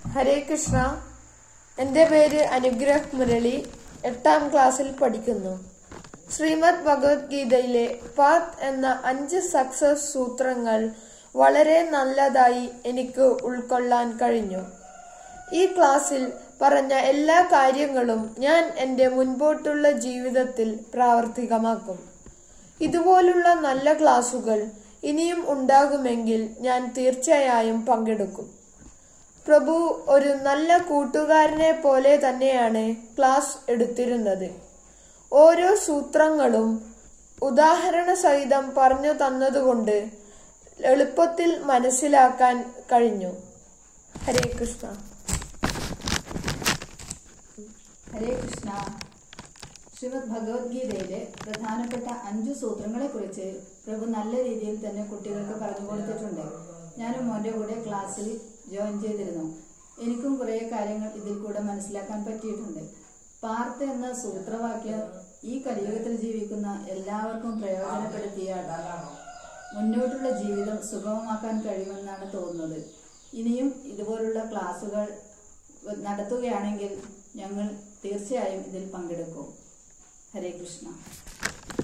ഹരേ കൃഷ്ണ എൻ്റെ പേര് അനുഗ്രഹ് മുരളി എട്ടാം ക്ലാസ്സിൽ പഠിക്കുന്നു ശ്രീമദ് ഭഗവത്ഗീതയിലെ പാത്ത് എന്ന അഞ്ച് സക്സസ് സൂത്രങ്ങൾ വളരെ നല്ലതായി എനിക്ക് ഉൾക്കൊള്ളാൻ കഴിഞ്ഞു ഈ ക്ലാസ്സിൽ പറഞ്ഞ എല്ലാ കാര്യങ്ങളും ഞാൻ എൻ്റെ മുൻപോട്ടുള്ള ജീവിതത്തിൽ പ്രാവർത്തികമാക്കും ഇതുപോലുള്ള നല്ല ക്ലാസുകൾ ഇനിയും ഉണ്ടാകുമെങ്കിൽ ഞാൻ തീർച്ചയായും പങ്കെടുക്കും പ്രഭു ഒരു നല്ല കൂട്ടുകാരനെ പോലെ തന്നെയാണ് ക്ലാസ് എടുത്തിരുന്നത് ഓരോ സൂത്രങ്ങളും ഉദാഹരണ സഹിതം പറഞ്ഞു തന്നതുകൊണ്ട് എളുപ്പത്തിൽ മനസ്സിലാക്കാൻ കഴിഞ്ഞു ഹരേ കൃഷ്ണ ഹരേ കൃഷ്ണ ശ്രീമദ് ഭഗവത്ഗീതയിലെ പ്രധാനപ്പെട്ട അഞ്ചു സൂത്രങ്ങളെക്കുറിച്ച് പ്രഭു നല്ല രീതിയിൽ തന്നെ കുട്ടികൾക്ക് പറഞ്ഞു കൊടുത്തിട്ടുണ്ട് ഞാനും മോൻ്റെ കൂടെ ക്ലാസ്സിൽ ജോയിൻ ചെയ്തിരുന്നു എനിക്കും കുറേ കാര്യങ്ങൾ ഇതിൽ കൂടെ മനസ്സിലാക്കാൻ പറ്റിയിട്ടുണ്ട് പാർത്ത് എന്ന സൂത്രവാക്യം ഈ കലിയുഗത്തിൽ ജീവിക്കുന്ന എല്ലാവർക്കും പ്രയോജനപ്പെടുത്തിയാൽ മുന്നോട്ടുള്ള ജീവിതം സുഗമമാക്കാൻ കഴിയുമെന്നാണ് തോന്നുന്നത് ഇനിയും ഇതുപോലുള്ള ക്ലാസുകൾ നടത്തുകയാണെങ്കിൽ ഞങ്ങൾ തീർച്ചയായും ഇതിൽ പങ്കെടുക്കും ഹരേ കൃഷ്ണ